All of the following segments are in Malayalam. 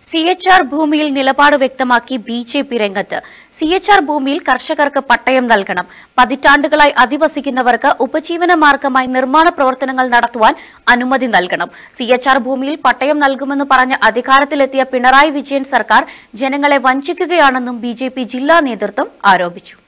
സി എച്ച് ആർ ഭൂമിയിൽ നിലപാട് വ്യക്തമാക്കി ബി ജെ പി രംഗത്ത് സി എച്ച് ആർ ഭൂമിയിൽ കർഷകർക്ക് പട്ടയം നൽകണം പതിറ്റാണ്ടുകളായി അധിവസിക്കുന്നവർക്ക് ഉപജീവന മാർഗമായി നിർമ്മാണ പ്രവർത്തനങ്ങൾ നടത്തുവാൻ അനുമതി നൽകണം സി എച്ച് ആർ ഭൂമിയിൽ പട്ടയം നൽകുമെന്ന് പറഞ്ഞ് അധികാരത്തിലെത്തിയ പിണറായി വിജയൻ സർക്കാർ ജനങ്ങളെ വഞ്ചിക്കുകയാണെന്നും ബി ജെ പി ജില്ലാ നേതൃത്വം ആരോപിച്ചു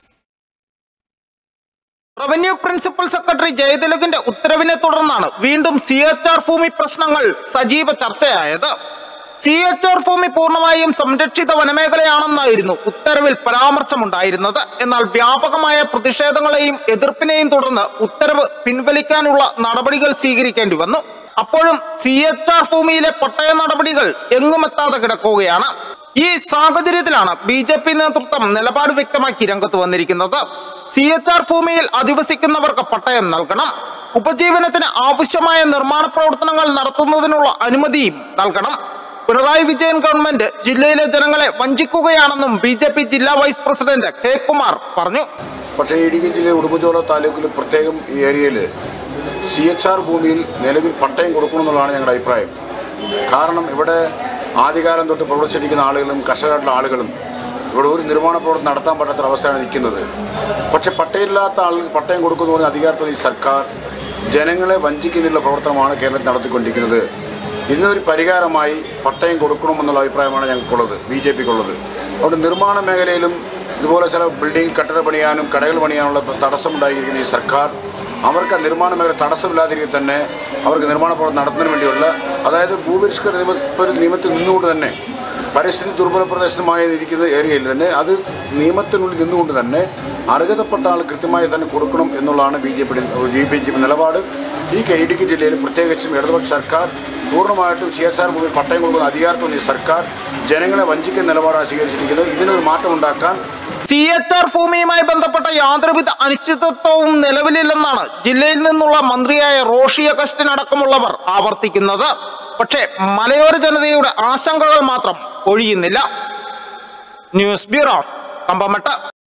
റവന്യൂ പ്രിൻസിപ്പൽ സെക്രട്ടറി ജയതിലകിന്റെ ഉത്തരവിനെ തുടർന്നാണ് വീണ്ടും സി എച്ച് ആർ ഭൂമി പ്രശ്നങ്ങൾ സജീവ ചർച്ചയായത് സി എച്ച് ആർ ഭൂമി പൂർണ്ണമായും സംരക്ഷിത വനമേഖലയാണെന്നായിരുന്നു ഉത്തരവിൽ പരാമർശമുണ്ടായിരുന്നത് എന്നാൽ വ്യാപകമായ പ്രതിഷേധങ്ങളെയും എതിർപ്പിനെയും തുടർന്ന് ഉത്തരവ് പിൻവലിക്കാനുള്ള നടപടികൾ സ്വീകരിക്കേണ്ടി വന്നു അപ്പോഴും സി എച്ച് ആർ ഭൂമിയിലെ പട്ടയ നടപടികൾ എങ്ങുമെത്താതെ കിടക്കുകയാണ് ഈ സാഹചര്യത്തിലാണ് ബി ജെ പി നേതൃത്വം നിലപാട് വ്യക്തമാക്കി രംഗത്ത് വന്നിരിക്കുന്നത് സി എച്ച് ആർ ഭൂമിയിൽ അധിവസിക്കുന്നവർക്ക് പട്ടയം നൽകണം ഉപജീവനത്തിന് ആവശ്യമായ നിർമ്മാണ പ്രവർത്തനങ്ങൾ നടത്തുന്നതിനുള്ള അനുമതിയും നൽകണം പിണറായി വിജയൻ ഗവൺമെന്റ് ജില്ലയിലെ ജനങ്ങളെ വഞ്ചിക്കുകയാണെന്നും ബി ജെ പി ജില്ലാ വൈസ് പ്രസിഡന്റ് കെ കുമാർ പറഞ്ഞു പക്ഷേ ഇടുക്കി ജില്ലയിൽ ഉടുമ്പുചോല താലൂക്കിൽ പ്രത്യേകം ഈ ഏരിയയിൽ സി എച്ച് ആർ ഭൂമിയിൽ നിലവിൽ പട്ടയം കൊടുക്കണമെന്നുള്ളതാണ് ഞങ്ങളുടെ അഭിപ്രായം കാരണം ഇവിടെ ആദ്യകാലം തൊട്ട് പ്രവർത്തിച്ചിരിക്കുന്ന ആളുകളും കർഷകരുടെ ആളുകളും ഇവിടെ ഒരു നിർമ്മാണ പ്രവർത്തനം നടത്താൻ പറ്റാത്ത അവസ്ഥയാണ് നിൽക്കുന്നത് പക്ഷെ പട്ടയമില്ലാത്ത ആളുകൾക്ക് പട്ടയം കൊടുക്കുന്നു പറഞ്ഞ അധികാരത്തിൽ ഈ സർക്കാർ ജനങ്ങളെ വഞ്ചിക്കുന്നതിനുള്ള പ്രവർത്തനമാണ് കേരളത്തിൽ നടത്തിക്കൊണ്ടിരിക്കുന്നത് ഇതിനൊരു പരിഹാരമായി പട്ടയം കൊടുക്കണമെന്നുള്ള അഭിപ്രായമാണ് ഞങ്ങൾക്കുള്ളത് ബി ജെ പിക്കുള്ളത് അവിടെ നിർമ്മാണ മേഖലയിലും ഇതുപോലെ ചില ബിൽഡിംഗ് കെട്ടിട പണിയാനും കടകൾ പണിയാനുള്ള തടസ്സമുണ്ടായിരിക്കുന്ന ഈ സർക്കാർ അവർക്ക് ആ നിർമ്മാണ മേഖല തടസ്സമില്ലാതിരിക്കെ തന്നെ അവർക്ക് നിർമ്മാണ പ്രവർത്തനം നടത്തുന്നതിന് വേണ്ടിയുള്ള അതായത് ഭൂപരിഷ്കരണ നിയമ ഒരു നിയമത്തിൽ നിന്നുകൊണ്ട് തന്നെ പരിസ്ഥിതി ദുർബല പ്രദേശമായ ഇരിക്കുന്ന ഏരിയയിൽ തന്നെ അത് നിയമത്തിനുള്ളിൽ നിന്നുകൊണ്ട് തന്നെ അർഹതപ്പെട്ട ആൾ കൃത്യമായി തന്നെ കൊടുക്കണം എന്നുള്ളതാണ് B J P B P J P നിലപാട് ഈ കെ- ഇടുക്കി ജില്ലയിൽ പ്രത്യേകിച്ചും ഇടതുപക്ഷ സർക്കാർ പൂർണ്ണമായിട്ടും സി എസ് ആർ ഭൂമിയിൽ പട്ടയം കൊടുക്കുന്ന അധികാരത്തിൽ ഈ സർക്കാർ ജനങ്ങളെ വഞ്ചിക്കുന്ന നിലപാടാണ് സ്വീകരിച്ചിരിക്കുന്നത് ഇതിനൊരു മാറ്റമുണ്ടാക്കാൻ സി എച്ച് ആർ ഭൂമിയുമായി ബന്ധപ്പെട്ട യാതൊരുവിധ അനിശ്ചിതത്വവും നിലവിലില്ലെന്നാണ് ജില്ലയിൽ നിന്നുള്ള മന്ത്രിയായ റോഷി അഗസ്റ്റിൻ അടക്കമുള്ളവർ ആവർത്തിക്കുന്നത് പക്ഷേ മലയോര ജനതയുടെ ആശങ്കകൾ മാത്രം ഒഴിയുന്നില്ല ന്യൂസ് ബ്യൂറോ കമ്പമട്ട